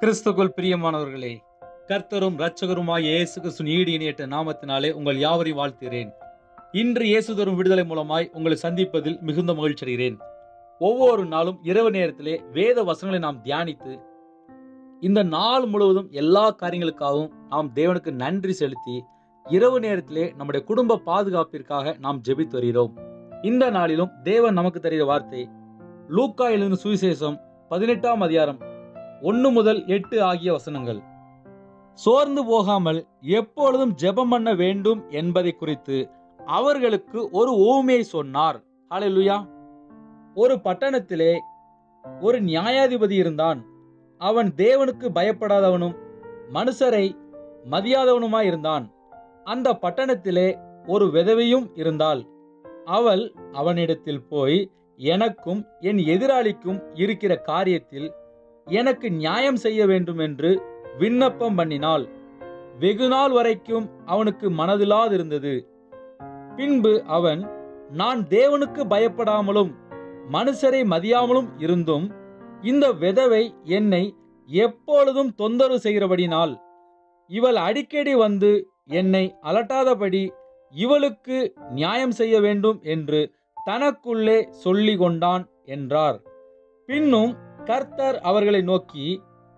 கிறிஸ்துக்குள் பிரியமானவர்களே கர்த்தரும் இரட்சகருமாய் இயேசு கிறிஸ்து நீடி இணையற்ற நாமத்தினாலே உங்கள் யாவரையும் வாழ்த்துகிறேன் இன்று இயேசு தரும் விடுதலை மூலமாய் உங்களை சந்திப்பதில் மிகுந்த மகிழ்ச்சி அடைகிறேன் ஒவ்வொரு நாளும் இரவு நேரத்திலே வேத வசனங்களை நாம் தியானித்து இந்த நாள் முழுவதும் எல்லா காரியங்களுக்காகவும் நாம் தேவனுக்கு நன்றி செலுத்தி இரவு நேரத்திலே நம்முடைய குடும்ப பாதுகாப்பிற்காக நாம் ஜெபித்து வருகிறோம் இந்த நாளிலும் தேவன் நமக்கு தருகிற வார்த்தை லூக்கா எழுதின சுவிசேஷம் பதினெட்டாம் அதிகாரம் ஒன்று முதல் எட்டு ஆகிய வசனங்கள் சோர்ந்து போகாமல் எப்பொழுதும் ஜெபம் பண்ண வேண்டும் என்பதை குறித்து அவர்களுக்கு ஒரு ஓமையை சொன்னார் ஹalleluya ஒரு பட்டணத்திலே ஒரு நியாயாதிபதி இருந்தான் அவன் தேவனுக்கு பயப்படாதவனும் மனுஷரை மதியாதவனுமாய் இருந்தான் அந்த பட்டணத்திலே ஒரு விதவையும் இருந்தாள் அவள் அவனிடத்தில் போய் எனக்கும் என் எதிராளிக்கும் இருக்கிற காரியத்தில் எனக்கு நியாயம் செய்ய வேண்டும் என்று விண்ணப்பம் பண்ணினாள் வெகுநாள் வரைக்கும் அவனுக்கு மனதில்லாதிருந்தது பின்பு அவன் நான் தேவனுக்கு பயப்படாமலும் மனுஷரை மதியாமலும் இருந்தும் இந்த விதவை என்னை எப்பொழுதும் தொந்தரவு செய்கிறபடினால் இவள் அடிக்கடி வந்து என்னை அலட்டாதபடி இவளுக்கு நியாயம் செய்ய வேண்டும் என்று தனக்குள்ளே சொல்லிக் கொண்டான் என்றார் பின்னும் கர்த்தர் அவர்களை நோக்கி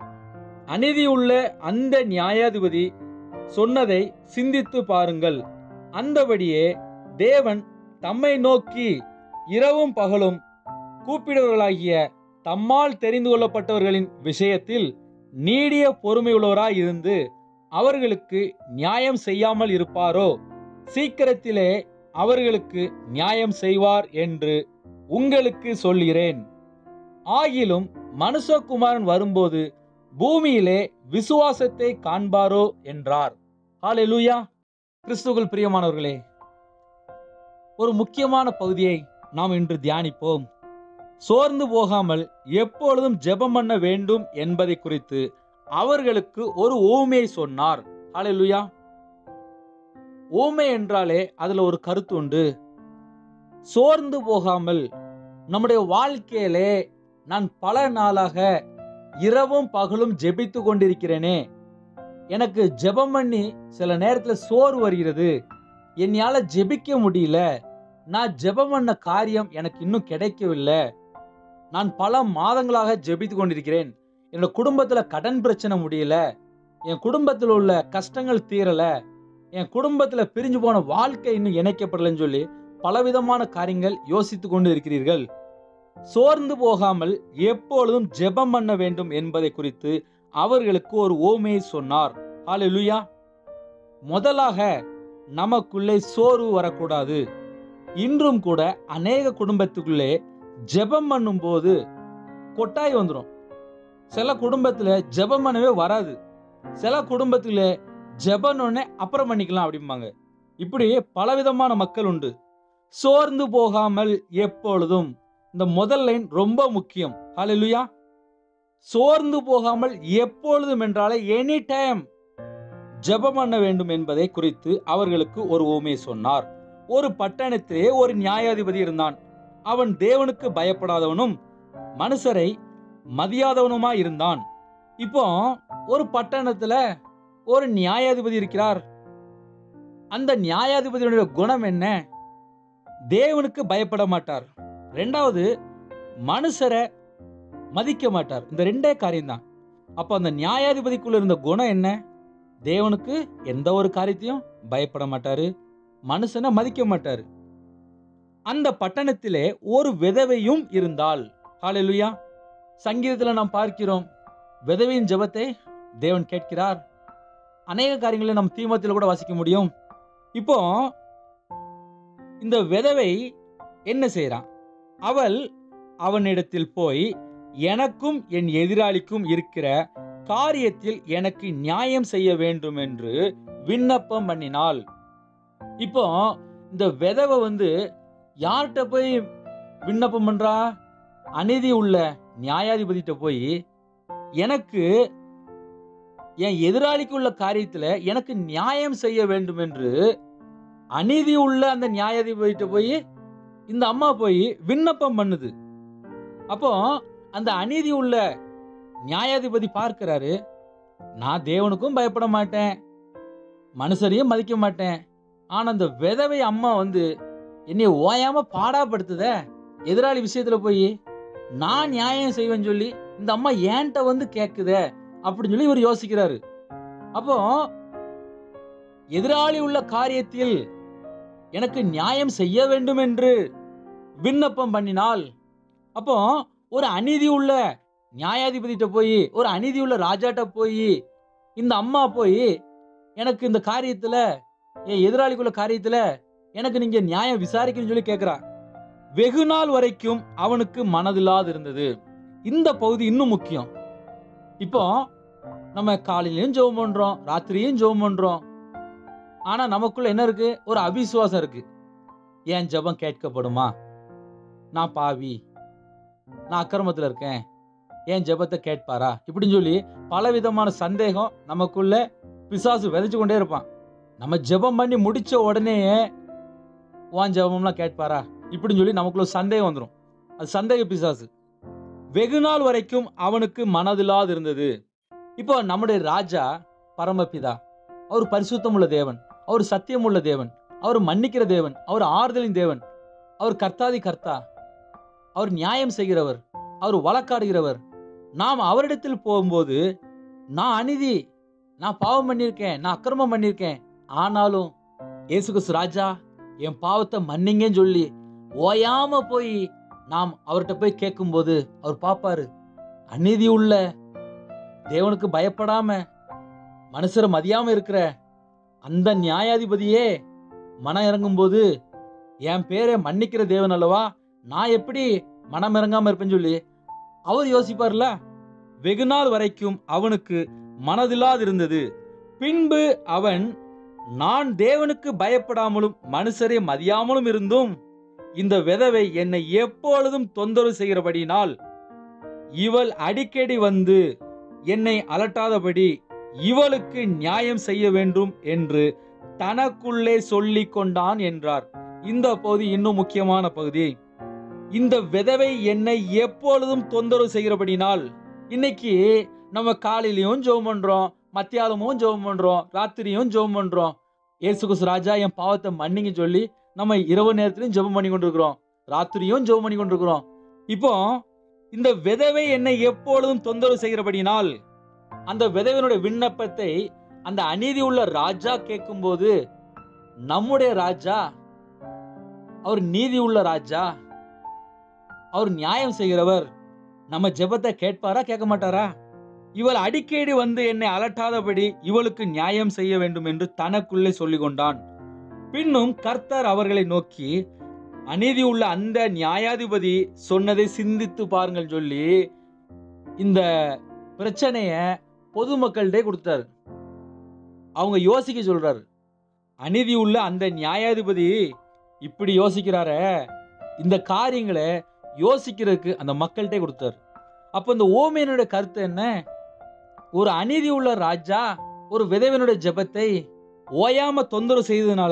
அநீதியுள்ள அந்த நியாயாதிபதி சொன்னதை சிந்தித்து பாருங்கள் அந்தபடியே தேவன் தம்மை நோக்கி இரவும் பகலும் கூப்பிடுவர்களாகிய தம்மால் தெரிந்து கொள்ளப்பட்டவர்களின் விஷயத்தில் நீடிய பொறுமையுள்ளவராய் இருந்து அவர்களுக்கு நியாயம் செய்யாமல் இருப்பாரோ சீக்கிரத்திலே அவர்களுக்கு நியாயம் செய்வார் என்று உங்களுக்கு சொல்கிறேன் ஆகிலும் மனுஷகுமாரன் வரும்போது பூமியிலே விசுவாசத்தை காண்பாரோ என்றார் ஹalleluya கிறிஸ்துவுக்குள் பிரியமானவர்களே ஒரு முக்கியமான பகுதியை நாம் இன்று தியானிப்போம் சோர்ந்து போகாமல் எப்பொழுதும் ஜெபம் பண்ண வேண்டும் என்பதை குறித்து அவர்களுக்கு ஒரு ஓமையை சொன்னார் ஹalleluya ஓமை என்றாலே அதுல ஒரு கருத்து உண்டு சோர்ந்து போகாமல் நம்முடைய வாழ்க்கையிலே நான் பல நாளாக இரவும் பகலும் ஜெபித்து கொண்டிருக்கிறேனே எனக்கு ஜெபம் பண்ணி சில நேரத்தில் சோறு வருகிறது என்னால் ஜெபிக்க முடியல நான் ஜெபம் பண்ண காரியம் எனக்கு இன்னும் கிடைக்கவில்லை நான் பல மாதங்களாக ஜெபித்து கொண்டிருக்கிறேன் என்னோட குடும்பத்தில் கடன் பிரச்சனை முடியல என் குடும்பத்தில் உள்ள கஷ்டங்கள் தீரல என் குடும்பத்தில் பிரிஞ்சு போன வாழ்க்கை இன்னும் இணைக்கப்படலைன்னு சொல்லி பலவிதமான காரியங்கள் யோசித்து கொண்டு இருக்கிறீர்கள் சோர்ந்து போகாமல் எப்பொழுதும் ஜெபம் பண்ண வேண்டும் என்பதை குறித்து அவர்களுக்கு ஒரு ஓமையை சொன்னார் ஹalleluya முதலாக நமக்குள்ளே சோர்வு வரக்கூடாது இன்றும் கூட அநேக குடும்பத்துக்குள்ளே ஜெபம் பண்ணும்போது கொட்டாய் வந்துடும் சில குடும்பத்துல ஜெபம் பண்ணவே வராது சில குடும்பத்துல ஜெபனோடனே அப்புறம் பண்ணிக்கலாம் அப்படிம்பாங்க இப்படி பலவிதமான மக்கள் உண்டு சோர்ந்து போகாமல் எப்பொழுதும் இந்த முதல் லைன் ரொம்ப முக்கியம் ஹalleluya சோர்ந்து போகாமல் எப்பொழுதும் என்றாலே எனி டைம் ஜெபம் பண்ண வேண்டும் என்பதை குறித்து அவர்களுக்கு ஒரு ஓமை சொன்னார் ஒரு பட்டணத்திலே ஒரு நியாயாதிபதி இருந்தான் அவன் தேவனுக்கு பயப்படாதவனும் மனுஷரை மதியாதவனுமா இருந்தான் இப்போ ஒரு பட்டணத்துல ஒரு நியாயாதிபதி இருக்கிறார் அந்த நியாயாதிபதியுடைய குணம் என்ன தேவனுக்கு பயப்பட மாட்டார் ரெண்டாவது மனுஷரை மதிக்க மாட்டார் இந்த ரெண்டே காரியம்தான் அப்போ அந்த நியாயாதிபதிக்குள்ள இருந்த குணம் என்ன தேவனுக்கு எந்த ஒரு காரியத்தையும் பயப்பட மாட்டாரு மனுஷனை மதிக்க மாட்டாரு அந்த பட்டணத்திலே ஒரு விதவையும் இருந்தால் ஹalleluya சங்கீதத்தில் நாம் பார்க்கிறோம் விதவையின் ஜெபத்தை தேவன் கேட்கிறார் அநேக காரியங்களை நம் தீமத்தில் கூட வாசிக்க முடியும் இப்போ இந்த விதவை என்ன செய்றான் அவள் அவனிடத்தில் போய் எனக்கும் என் எதிராளிக்கும் இருக்கிற காரியத்தில் எனக்கு நியாயம் செய்ய வேண்டும் என்று விண்ணப்பம் பண்ணினாள் இப்போ இந்த விதவை வந்து யார்கிட்ட போய் விண்ணப்பம் பண்றா அநீதி உள்ள நியாயாதிபதிட்ட போய் எனக்கு என் எதிராளிக்கு உள்ள காரியத்துல எனக்கு நியாயம் செய்ய வேண்டும் என்று அநீதி உள்ள அந்த நியாயாதிபதிட்ட போய் இந்த அம்மா போய் விண்ணப்பம் பண்ணுது அப்போ அந்த அநீதி உள்ள நியாயாதிபதி பார்க்கிறாரு நான் தேவனுக்கும் பயப்பட மாட்டேன் மனுஷரையும் மதிக்க மாட்டேன் ஆனா அந்த விதவை அம்மா வந்து என்னை ஓயாம பாடாப்படுத்துத எதிராளி விஷயத்துல போய் நான் நியாயம் செய்வேன்னு சொல்லி இந்த அம்மா ஏன்ட்ட வந்து கேக்குதே அப்படின்னு சொல்லி இவர் யோசிக்கிறாரு அப்போ எதிராளி உள்ள காரியத்தில் எனக்கு நியாயம் செய்ய வேண்டும் என்று விண்ணப்பம் பண்ணினால் அப்போ ஒரு அநீதி உள்ள நியாயாதிபதிட்ட போய் ஒரு அநீதி உள்ள ராஜாட்ட போய் இந்த அம்மா போய் எனக்கு இந்த காரியத்துல என் எதிராளிக்குள்ள காரியத்துல எனக்கு நீங்க நியாயம் விசாரிக்கணும்னு சொல்லி கேக்குறா வெகு நாள் வரைக்கும் அவனுக்கு மனதில்லாது இருந்தது இந்த பகுதி இன்னும் முக்கியம் இப்போ நம்ம காலையிலயும் ஜெபம் பண்றோம் ராத்திரியும் ஜெபம் பண்றோம் ஆனா நமக்குள்ள என்ன இருக்கு ஒரு அவிசுவாசம் இருக்கு என் ஜெபம் கேட்கப்படுமா நான் பாவி நான் அக்கிரமத்துல இருக்கேன் என் ஜெபத்தை கேட்பாரா இப்படின்னு சொல்லி பல விதமான சந்தேகம் நமக்குள்ள பிசாசு விதைச்சு கொண்டே இருப்பான் நம்ம ஜெபம் பண்ணி முடிச்ச உடனே உன் ஜெபம்லாம் கேட்பாரா இப்படின்னு சொல்லி நமக்குள்ள ஒரு சந்தேகம் வந்துடும் அது சந்தேக பிசாசு வெகு நாள் வரைக்கும் அவனுக்கு மனதில்லாது இருந்தது இப்போ நம்முடைய ராஜா பரமபிதா அவர் பரிசுத்தம் உள்ள தேவன் அவர் சத்தியம் உள்ள தேவன் அவர் மன்னிக்கிற தேவன் அவர் ஆறுதலின் தேவன் அவர் கர்த்தாதி கர்த்தா அவர் நியாயம் செய்கிறவர் அவர் வழக்காடுகிறவர் நாம் அவரிடத்தில் போகும்போது நான் அநீதி நான் பாவம் பண்ணியிருக்கேன் நான் அக்கிரமம் பண்ணியிருக்கேன் ஆனாலும் இயேசு கிறிஸ்து ராஜா என் பாவத்தை மன்னிங்கன்னு சொல்லி ஓயாம போய் நாம் அவர்கிட்ட போய் கேட்கும்போது அவர் பார்ப்பாரு அநீதி உள்ள தேவனுக்கு பயப்படாம மனுஷரை மதியாம இருக்கிற அந்த நியாயாதிபதியே மனம் இறங்கும்போது என் பேரை மன்னிக்கிற தேவன் அல்லவா நான் எப்படி மனம் இறங்காம இருப்பேன்னு சொல்லி அவர் யோசிப்பார்ல வெகு நாள் வரைக்கும் அவனுக்கு மனதில்லாது இருந்தது பின்பு அவன் நான் தேவனுக்கு பயப்படாமலும் மனுஷரை மதியாமலும் இருந்தும் இந்த விதவை என்னை எப்பொழுதும் தொந்தரவு செய்கிறபடியினால் இவள் அடிக்கடி வந்து என்னை அலட்டாதபடி இவளுக்கு நியாயம் செய்ய வேண்டும் என்று தனக்குள்ளே சொல்லிக் கொண்டான் என்றார் இந்த பகுதி இன்னும் முக்கியமான பகுதி இந்த விதவை என்னை எப்பொழுதும் தொந்தரவு செய்கிறபடினால் இன்னைக்கு நம்ம காலையிலயும் ஜெபம் பண்றோம் மத்தியாலமும் ஜெபம் பண்றோம் ராத்திரியும் ஜெபம் பண்றோம் ஏசு கிறிஸ்து ராஜா என் பாவத்தை மன்னிங்க சொல்லி நம்ம இரவு நேரத்திலும் ஜெபம் பண்ணி கொண்டிருக்கிறோம் ராத்திரியும் ஜெபம் பண்ணி கொண்டிருக்கிறோம் இப்போ இந்த விதவை என்னை எப்பொழுதும் தொந்தரவு செய்கிறபடினால் அந்த விதவையினுடைய விண்ணப்பத்தை அந்த அநீதி உள்ள ராஜா கேட்கும்போது நம்முடைய ராஜா அவர் நீதி உள்ள ராஜா அவர் நியாயம் செய்கிறவர் நம்ம ஜெபத்தை கேட்பாரா கேட்க மாட்டாரா இவள் அடிக்கடி வந்து என்னை அலட்டாதபடி இவளுக்கு நியாயம் செய்ய வேண்டும் என்று தனக்குள்ளே சொல்லிக் கொண்டான் பின்னும் கர்த்தர் அவர்களை நோக்கி அநீதி உள்ள அந்த நியாயாதிபதி சொன்னதை சிந்தித்து பாருங்கள் சொல்லி இந்த பிரச்சனைய பொதுமக்கள்கிட்ட கொடுத்தாரு அவங்க யோசிக்க சொல்றாரு அநீதி உள்ள அந்த நியாயாதிபதி இப்படி யோசிக்கிறாரே இந்த காரியங்களை யோசிக்கிறதுக்கு அந்த மக்கள்கிட்ட கொடுத்தாரு அப்போ இந்த ஓமையனுடைய கருத்து என்ன ஒரு அநீதி உள்ள ராஜா ஒரு விதவனுடைய ஜெபத்தை ஓயாம தொந்தரவு செய்ததுனால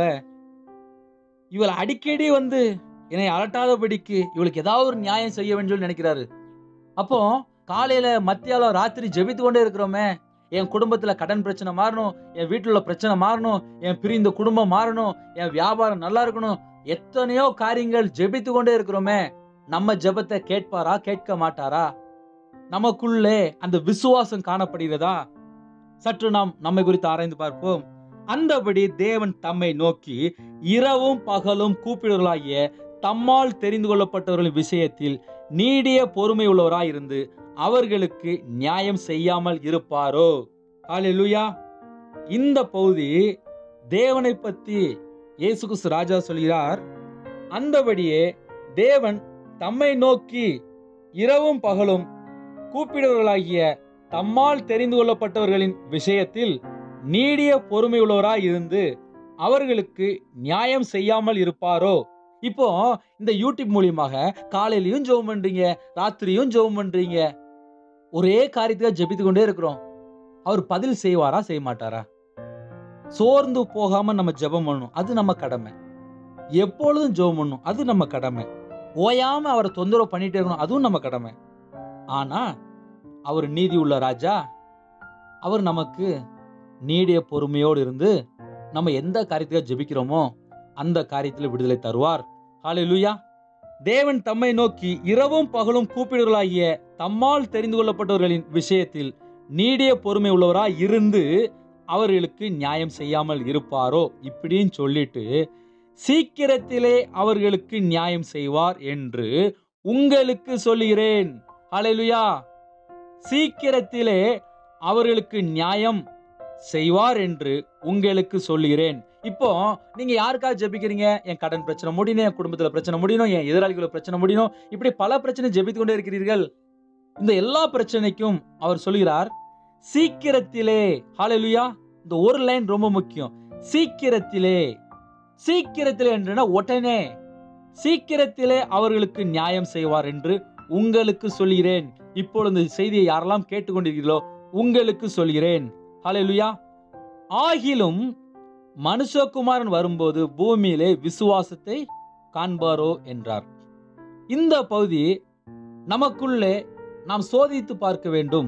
இவள் அடிக்கடி வந்து என்னை அலட்டாதபடிக்கு இவளுக்கு ஏதாவது ஒரு நியாயம் செய்ய வேண்டும் சொல்லி நினைக்கிறாரு அப்போ காலையில மத்தியாலம் ராத்திரி ஜெபித்து கொண்டே இருக்கிறோமே என் குடும்பத்துல கடன் பிரச்சனை மாறணும் என் வீட்டுல உள்ள பிரச்சனை மாறணும் என் பிரிந்த குடும்பம் மாறணும் என் வியாபாரம் நல்லா இருக்கணும் எத்தனையோ காரியங்கள் ஜெபித்து கொண்டே இருக்கிறோமே நம்ம ஜெபத்தை கேட்பாரா கேட்க மாட்டாரா நமக்குள்ளே அந்த விசுவாசம் காணப்படுகிறதா சற்று நாம் நம்மை குறித்து ஆராய்ந்து பார்ப்போம் அந்தபடி தேவன் தம்மை நோக்கி இரவும் பகலும் கூப்பிடுவர்களாகிய தம்மால் தெரிந்து கொள்ளப்பட்டவர்களின் விஷயத்தில் நீடிய பொறுமை உள்ளவராய் இருந்து அவர்களுக்கு நியாயம் செய்யாமல் இருப்பாரோ ஹalleluya இந்த பகுதி தேவனை பத்தி இயேசு கிறிஸ்து ராஜா சொல்கிறார் அந்தபடியே தேவன் தம்மை நோக்கி இரவும் பகலும் கூப்பிடுவர்களாகிய தம்மால் தெரிந்து கொள்ளப்பட்டவர்களின் விஷயத்தில் நீடிய பொறுமையுள்ளவராய் இருந்து அவர்களுக்கு நியாயம் செய்யாமல் இருப்பாரோ இப்போ இந்த யூடியூப் மூலியமாக காலையிலயும் ஜெபம் பண்றீங்க ராத்திரியும் ஜெபம் பண்றீங்க ஒரே காரியத்துக்காக ஜெபித்து கொண்டே இருக்கிறோம் அவர் பதில் செய்வாரா செய்ய மாட்டாரா சோர்ந்து போகாம நம்ம ஜெபம் பண்ணணும் அது நம்ம கடமை எப்பொழுதும் ஜெபம் பண்ணணும் அது நம்ம கடமை ஓயாம அவரை தொந்தரவு பண்ணிட்டே இருக்கணும் அதுவும் நம்ம கடமை ஆனா அவர் நீதி உள்ள ராஜா அவர் நமக்கு நீடிய பொறுமையோடு இருந்து நம்ம எந்த காரியத்துக்காக ஜெபிக்கிறோமோ அந்த காரியத்தில் விடுதலை தருவார் ஹalleluya தேவன் தம்மை நோக்கி இரவும் பகலும் கூப்பிடுவர்களாகிய தம்மால் தெரிந்து கொள்ளப்பட்டவர்களின் விஷயத்தில் நீடிய பொறுமை உள்ளவராய் இருந்து அவர்களுக்கு நியாயம் செய்யாமல் இருப்பாரோ இப்படின்னு சொல்லிட்டு சீக்கிரத்திலே அவர்களுக்கு நியாயம் செய்வார் என்று உங்களுக்கு சொல்லுகிறேன் ஹalleluya சீக்கிரத்திலே அவர்களுக்கு நியாயம் செய்வார் என்று உங்களுக்கு சொல்லுகிறேன் இப்போ நீங்க யாருக்காக ஜெபிக்கிறீங்க என் கடன் பிரச்சனை முடியணும் என் குடும்பத்துல பிரச்சனை முடியணும் என் எதிராளிகள பிரச்சனை முடியணும் இப்படி பல பிரச்சனை ஜெபித்து கொண்டே இருக்கிறீர்கள் இந்த எல்லா பிரச்சனைக்கும் அவர் சொல்கிறார் சீக்கிரத்திலே ஹalleluya இந்த ஒரு லைன் ரொம்ப முக்கியம் சீக்கிரத்திலே சீக்கிரத்திலே என்றனா உடனே சீக்கிரத்திலே அவர்களுக்கு நியாயம் செய்வார் என்று உங்களுக்கு சொல்கிறேன் இப்பொழுது இந்த செய்தியை யாரெல்லாம் கேட்டுக்கொண்டிருக்கிறீர்களோ உங்களுக்கு சொல்கிறேன் ஹalleluya ஆகிலும் மனுஷகுமாரன் வரும்போது பூமியிலே விசுவாசத்தை காண்பாரோ என்றார் இந்த பகுதி நமக்குள்ளே நாம் சோதித்து பார்க்க வேண்டும்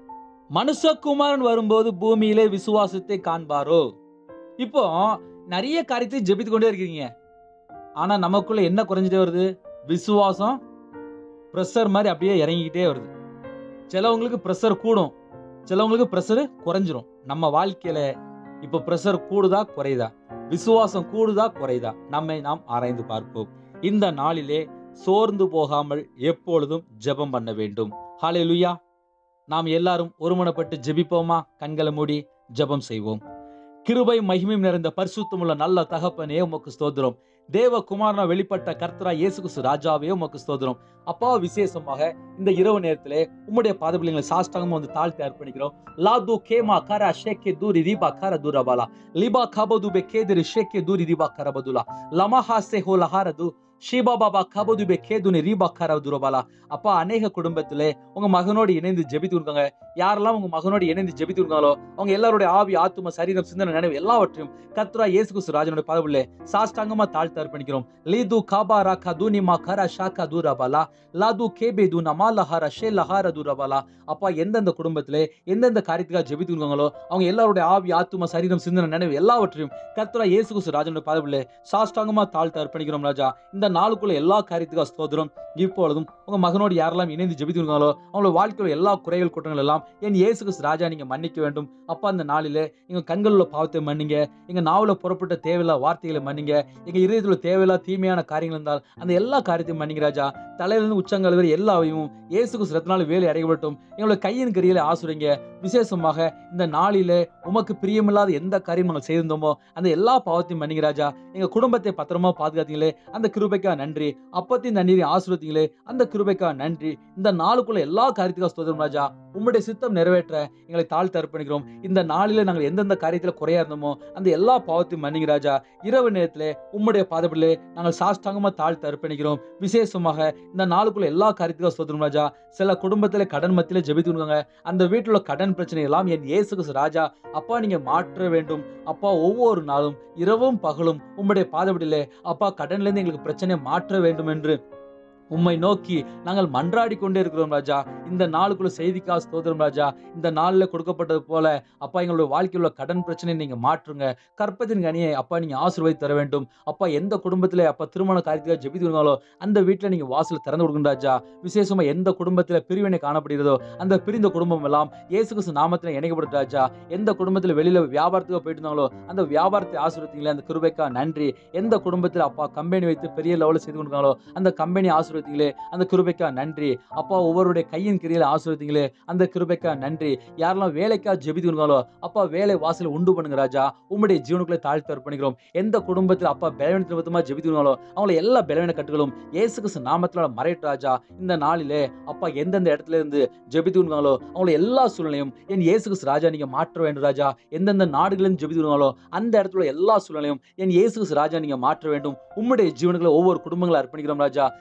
மனுஷகுமாரன் வரும்போது பூமியிலே விசுவாசத்தை காண்பாரோ இப்போ நிறைய காரியத்தை ஜெபித்து கொண்டே இருக்கீங்க ஆனா நமக்குள்ள என்ன குறைஞ்சிட்டே வருது விசுவாசம் ப்ரெஷர் மாதிரி அப்படியே இறங்கிக்கிட்டே வருது சிலவங்களுக்கு ப்ரெஷர் கூடும் சிலவங்களுக்கு ப்ரெஷர் குறைஞ்சிரும் நம்ம வாழ்க்கையில இப்போ ப்ரெஷர் கூடுதா குறையுதா விசுவாசம் கூடுதா குறையுதா நம்மை நாம் ஆராய்ந்து பார்ப்போம் இந்த நாளிலே சோர்ந்து போகாமல் எப்பொழுதும் ஜெபம் பண்ண வேண்டும் ஹalleluya நாம் எல்லாரும் ஒருமனப்பட்டு ஜெபிப்போமா கண்களை மூடி ஜெபம் செய்வோம் கிருபை மகிமையும் நிறைந்த பரிசுத்தமுள்ள நல்ல தகப்பனே உமக்கு ஸ்தோத்திரம் தேவ குமாரனா வெளிப்பட்ட கர்த்தரா இயேசு கிறிஸ்து ராஜாவே உமக்கு ஸ்தோத்திரம் அப்பா விசேஷமாக இந்த இரவு நேரத்திலே உம்முடைய பாதபிள்ளைங்களை சாஷ்டாங்கமா வந்து தாழ்த்தி அர்ப்பணிக்கிறோம் லாது கேமா கரா ஷேக்கே தூரி ரீபா கர தூரபாலா லிபா கபது பே கேதிரி ஷேக்கே தூரி ரீபா கரபதுலா லமஹா சே ஹோ லஹாரது ஷீபா பாபா கபது பே கேதுனி ரீபா கர துரபாலா அப்பா அநேக குடும்பத்திலே உங்க மகனோடு இணைந்து ஜெபித்து இருக்காங்க யாரெல்லாம் உங்க மகனோடு இணைந்து ஜெபித்து இருக்காங்களோ அவங்க எல்லாருடைய ஆவி ஆத்தும சரீரம் சிந்தனை நினைவு எல்லாவற்றையும் கத்ரா இயேசு கிறிஸ்து ராஜனுடைய பாதபிள்ளை சாஷ்டாங்கமா தாழ்த்து அர்ப்பணிக்கிறோம் லீது காபா ராக்கா தூனி மா கரா ஷாக்கா தூரபாலா லாது கேபே து நமா லஹாரா ஷே லஹார தூரபாலா அப்பா எந்தெந்த குடும்பத்திலே எந்தெந்த காரியத்துக்காக ஜெபித்து இருக்காங்களோ அவங்க எல்லாருடைய ஆவி ஆத்தும சரீரம் சிந்தனை நினைவு எல்லாவற்றையும் கர்த்தரா இயேசு கிறிஸ்து ராஜனுடைய பாதபிள்ளை சாஷ்டாங்கமா தாழ்த்து அர்ப்பணிக்கிறோம் ராஜா இந்த நாளுக்குள்ள எல்லா காரியத்துக்காக ஸ்தோத்திரம் இப்பொழுதும் உங்க மகனோடு யாரெல்லாம் இணைந்து ஜெபித்து இருக்காங்களோ அவங்களோட வாழ்க்கையில எல்லா குறைகள் குற்றங்கள் எல்லாம் என் இயேசு கிறிஸ்து ராஜா நீங்க மன்னிக்க வேண்டும் அப்பா அந்த நாளிலே எங்க கண்களில் உள்ள பாவத்தை மன்னிங்க எங்க நாவல புறப்பட்ட தேவையில்லா வார்த்தைகளை மன்னிங்க எங்க இதயத்துல தேவையில்லா தீமையான காரியங்கள் இருந்தால் அந்த எல்லா காரியத்தையும் மன்னிங்க ராஜா தலையிலிருந்து உச்சங்கள் வரை எல்லாவையும் இயேசு கிறிஸ்து ரத்தினால வேலை அடையப்பட்டும் எங்களோட கையின் கரியில ஆசுரிங்க விசேஷமாக இந்த நாளிலே உமக்கு பிரியமில்லாத எந்த காரியம் நாங்கள் செய்திருந்தோமோ அந்த எல்லா பாவத்தையும் மன்னிங்க ராஜா எங்க குடும்பத்தை பத்திரமா பாதுகாத்தீங்களே அந்த கிருபைக்கா நன்றி அப்பத்தையும் தண்ணீரையும் ஆசிர்வதிங்களே அந்த கிருபைக்கா நன்றி இந்த நாளுக்குள்ள எல்லா காரியத்துக்காக ஸ்தோத்திரம் ராஜா உம்முடைய சித்தம் நிறைவேற்ற எங்களை தாழ்த்து அர்ப்பணிக்கிறோம் இந்த நாளில நாங்கள் எந்தெந்த காரியத்துல குறையா இருந்தோமோ அந்த எல்லா பாவத்தையும் மன்னிங்க ராஜா இரவு நேரத்திலே உம்முடைய பாதப்படிலே நாங்கள் சாஷ்டாங்கமா தாழ்த்து அர்ப்பணிக்கிறோம் விசேஷமாக இந்த நாளுக்குள்ள எல்லா காரியத்துக்காக ஸ்தோத்திரம் ராஜா சில குடும்பத்துல கடன் மத்தியில ஜெபித்து கொடுங்க அந்த வீட்டுல உள்ள கடன் பிரச்சனை எல்லாம் என் இயேசு கிறிஸ்து ராஜா அப்பா நீங்க மாற்ற வேண்டும் அப்பா ஒவ்வொரு நாளும் இரவும் பகலும் உம்முடைய பாதப்படியிலே அப்பா கடன்ல இருந்து எங்களுக்கு பிரச்சனையை மாற்ற வேண்டும் என்று உம்மை நோக்கி நாங்கள் மன்றாடி கொண்டே இருக்கிறோம் ராஜா இந்த நாளுக்குள்ள செய்திக்கா ஸ்தோத்திரம் ராஜா இந்த நாளில் கொடுக்கப்பட்டது போல அப்பா எங்களுடைய வாழ்க்கையில் உள்ள கடன் பிரச்சனையை நீங்க மாற்றுங்க கற்பத்தின் கனியை அப்பா நீங்க ஆசீர்வதி தர வேண்டும் அப்பா எந்த குடும்பத்துல அப்பா திருமண காரியத்துக்காக ஜெபித்துனாலோ அந்த வீட்டில் நீங்க வாசல் திறந்து கொடுங்க ராஜா விசேஷமா எந்த குடும்பத்துல பிரிவினை காணப்படுகிறதோ அந்த பிரிந்த குடும்பம் எல்லாம் இயேசு கிறிஸ்து நாமத்தில் இணைக்கப்படும் ராஜா எந்த குடும்பத்துல வெளியில வியாபாரத்துக்கு போயிட்டு இருந்தாங்களோ அந்த வியாபாரத்தை ஆசீர்வதிங்களே அந்த கிருபைக்கா நன்றி எந்த குடும்பத்துல அப்பா கம்பெனி வைத்து பெரிய லெவலில் செய்து கொடுக்காங்களோ அந்த கம்பெனி ஆசீர்வதிங்களே அந்த கிருபைக்கா நன்றி அப்பா ஒவ்வொருடைய கையின் கிரியில ஆசீர்வதிங்களே அந்த கிருபைக்கா நன்றி யாரெல்லாம் வேலைக்கா ஜெபித்து கொடுக்காங்களோ அப்பா வேலை வாசல உண்டு பண்ணுங்க ராஜா உம்முடைய ஜீவனுக்குள்ளே தாழ்த்து அர்ப்பணிக்கிறோம் எந்த குடும்பத்தில் அப்பா பலவீன நிமித்தமா ஜெபித்து கொடுக்காங்களோ அவங்கள எல்லா பலவீன கட்டுகளும் இயேசு கிறிஸ்து நாமத்தினால மறைட்டு ராஜா இந்த நாளிலே அப்பா எந்தெந்த இடத்துல இருந்து ஜெபித்து கொடுக்காங்களோ அவங்கள எல்லா சூழ்நிலையும் என் இயேசு கிறிஸ்து ராஜா நீங்க மாற்ற வேண்டும் ராஜா எந்தெந்த நாடுகளிலும் ஜெபித்து கொடுக்காங்களோ அந்த இடத்துல உள்ள எல்லா சூழ்நிலையும் என் இயேசு கிறிஸ்து ராஜா நீங்க மாற்ற வேண்டும் உம்முடைய ஜீவனுக்குள்ள ஒவ்வொரு குடும்பங்களை அர்ப்பணிக்கிறோம் ராஜா சில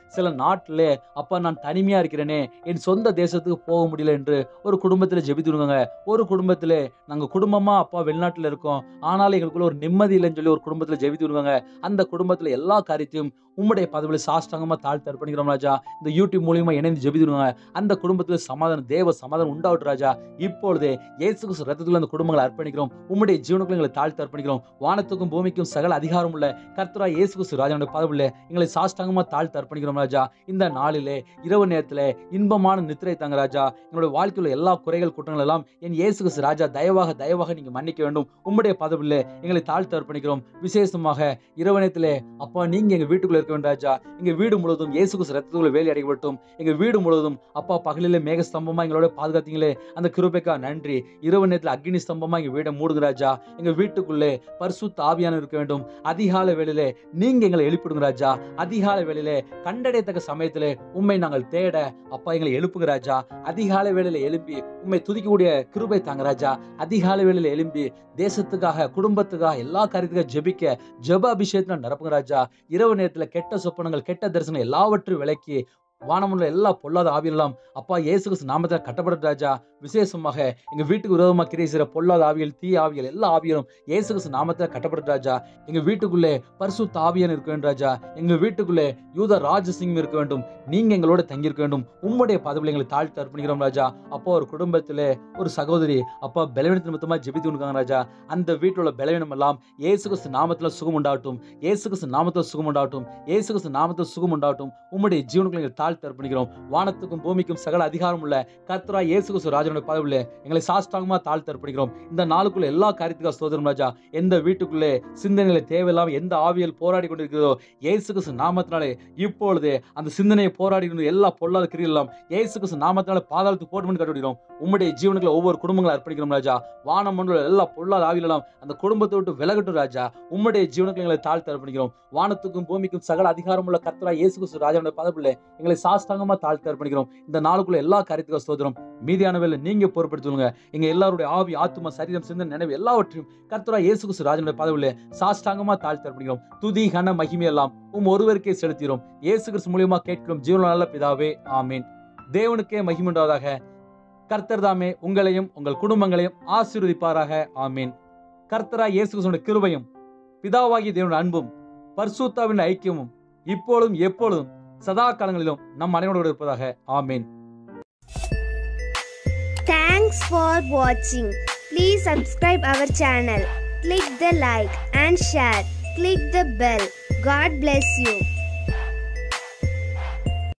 நாட்டிலே அப்பா நான் தனிமையா இருக்கிறேனே என் சொந்த தேசத்துக்கு போக முடியல என்று ஒரு குடும்பத்தில் ஜெபித்துருங்க ஒரு குடும்பத்தில் நாங்கள் குடும்பமா அப்பா வெளிநாட்டில் இருக்கோம் ஆனாலும் எங்களுக்குள்ள ஒரு நிம்மதி இல்லைன்னு சொல்லி ஒரு குடும்பத்தில் ஜெபித்துருவாங்க அந்த குடும்பத்தில் எல்லா காரியத்தையும் உம்முடைய பதவியில் சாஷ்டாங்கமாக தாழ்த்து அர்ப்பணிக்கிறோம் ராஜா இந்த யூடியூப் மூலியமா இணைந்து ஜெபித்துருவாங்க அந்த குடும்பத்தில் சமாதானம் தேவ சமாதானம் உண்டாவட்டும் ராஜா இப்பொழுதே இயேசு கிறிஸ்து ரத்தத்துக்குள்ள அந்த குடும்பங்களை அர்ப்பணிக்கிறோம் உம்முடைய ஜீவனுக்குள்ள எங்களை தாழ்த்து அர்ப்பணிக்கிறோம் வானத்துக்கும் பூமிக்கும் சகல அதிகாரம் உள்ள கர்த்தரா இயேசு கிறிஸ்து ராஜாவுடைய பதவியில் எங்களை சாஷ்டாங்கமாக தாழ்த்து அர்ப்பணிக்கிறோம் ராஜா இந்த நாளிலே இரவு நேரத்தில் இன்பமான நித்திரை தாங்க ராஜா எங்களுடைய வாழ்க்கையில் எல்லா குறைகள் குற்றங்கள் எல்லாம் என் இயேசு கிறிஸ்து ராஜா தயவாக தயவாக நீங்க மன்னிக்க வேண்டும் உம்முடைய பதவியில் எங்களை தாழ்த்து அர்ப்பணிக்கிறோம் விசேஷமாக இரவு நேரத்திலே அப்பா நீங்க எங்க வீட்டுக்குள்ள இருக்க வேண்டும் ராஜா எங்க வீடு முழுவதும் இயேசு கிறிஸ்து ரத்தத்துக்குள்ள வேலி அடைக்கப்பட்டும் எங்க வீடு முழுவதும் அப்பா பகலிலே மேக ஸ்தம்பமா எங்களோட பாதுகாத்தீங்களே அந்த கிருபைக்கா நன்றி இரவு நேரத்தில் அக்னி ஸ்தம்பமா எங்க வீடை மூடுங்க ராஜா எங்க வீட்டுக்குள்ளே பரிசுத்த ஆவியான இருக்க வேண்டும் அதிகாலை வேளையிலே நீங்க எங்களை எழுப்பிடுங்க ராஜா அதிகாலை வேளையிலே கண்டடையத்தக்க சமயத்திலே உண்மை நாங்கள் தேட அப்பா எங்களை எழுப்புங்க ராஜா அதிகாலை வேளையில எழும்பி உண்மை துதிக்கக்கூடிய கிருபை தாங்க ராஜா அதிகாலை வேளையில எழும்பி தேசத்துக்காக குடும்பத்துக்காக எல்லா காரியத்துக்காக ஜெபிக்க ஜெப அபிஷேகத்துல நிரப்புங்க ராஜா இரவு நேரத்துல கெட்ட சொப்பனங்கள் கெட்ட தரிசனம் எல்லாவற்றையும் விலக்கி வானமுள்ள எல்லா பொல்லாத ஆவியெல்லாம் அப்பா இயேசு கிறிஸ்து நாமத்தில் கட்டப்பட்ட ராஜா விசேஷமாக எங்க வீட்டுக்கு விரோதமாக கிரியை செய்கிற பொல்லாத ஆவியல் தீ ஆவியல் எல்லா ஆவியலும் இயேசு கிறிஸ்து நாமத்தில் கட்டப்பட்ட ராஜா எங்க வீட்டுக்குள்ளே பரிசுத்த ஆவியன் இருக்க வேண்டும் ராஜா எங்க வீட்டுக்குள்ளே யூத ராஜசிங்கம் இருக்க வேண்டும் நீங்க எங்களோட தங்கியிருக்க வேண்டும் உம்முடைய பதவியில் எங்களை தாழ்த்து அர்ப்பணிக்கிறோம் ராஜா அப்போ ஒரு குடும்பத்திலே ஒரு சகோதரி அப்பா பலவீனத்து நிமித்தமா ஜெபித்து இருக்காங்க ராஜா அந்த வீட்டில் உள்ள பலவீனம் எல்லாம் இயேசு கிறிஸ்து நாமத்துல சுகம் உண்டாகட்டும் இயேசு கிறிஸ்து நாமத்துல சுகம் உண்டாகட்டும் இயேசு கிறிஸ்து நாமத்துல சுகம் உண்டாகட்டும் உம்முடைய ஜீவனுக்குள்ள எங்களை தாழ்த்து அர்ப்பணிக்கிறோம் வானத்துக்கும் பூமிக்கும் சகல அதிகாரம் உள்ள கர்த்தரா இயேசு கிறிஸ்து ராஜனுடைய பதவியில் எங்களை சாஷ்டாங்கமா தாழ்த்து அர்ப்பணிக்கிறோம் இந்த நாளுக்குள்ள எல்லா காரியத்துக்காக சோதரம் ராஜா எந்த வீட்டுக்குள்ளே சிந்தனையில தேவையில்லாம எந்த ஆவியல் போராடி கொண்டிருக்கிறதோ இயேசு கிறிஸ்து நாமத்தினாலே இப்பொழுது அந்த சிந்தனையை போராடி கொண்டு எல்லா பொல்லாத கிரிகள் எல்லாம் இயேசு கிறிஸ்து நாமத்தினால பாதாளத்துக்கு போட்டு பண்ணி கட்டுவிடுறோம் உம்முடைய ஜீவனுக்குள்ள ஒவ்வொரு குடும்பங்களை அர்ப்பணிக்கிறோம் ராஜா வானம் மண்டல எல்லா பொல்லாத ஆவியெல்லாம் அந்த குடும்பத்தை விட்டு விலகட்டும் ராஜா உம்முடைய ஜீவனுக்கு எங்களை தாழ்த்து அர்ப்பணிக்கிறோம் வானத்துக்கும் பூமிக்கும் சகல அதிகாரம் உள்ள கர்த்தரா இயேசு கிறிஸ்து ராஜாவுடைய பதவியில் எங்களை சாஷ்டாங்கமா தாழ்த்து அர்ப்பணிக்கிறோம் இந்த நாளுக்குள்ள எல்லா காரியத்துக்கும் சோதரம் மீதியான வேலை நீங்க பொறுப்படுத்துவங்க எங்க எல்லாருடைய ஆவி ஆத்தும சரீரம் சிந்தனை நினைவு எல்லாவற்றையும் கர்த்தரா இயேசு கிறிஸ்து ராஜனுடைய பதவியில் சாஷ்டாங்கமா தாழ்த்து அர்ப்பணிக்கிறோம் துதி கன மகிமை எல்லாம் உம் ஒருவருக்கே செலுத்திறோம் இயேசு கிறிஸ்து மூலியமா கேட்கிறோம் ஜீவன நல்ல பிதாவே ஆமீன் தேவனுக்கே மகிமுண்டாவதாக கர்த்தர் தாமே உங்களையும் உங்கள் குடும்பங்களையும் ஆசீர்வதிப்பாராக ஆமீன் கர்த்தரா இயேசு கிறிஸ்துவின் கிருபையும் பிதாவாகிய தேவனுடைய அன்பும் பர்சூத்தாவின் ஐக்கியமும் இப்பொழுதும் எப்பொழுதும் சதா காலங்களிலும் நம் அனைவரோடு இருப்பதாக ஆமீன் Thanks for watching. Please subscribe our channel. Click the like and share. Click the bell. God bless you.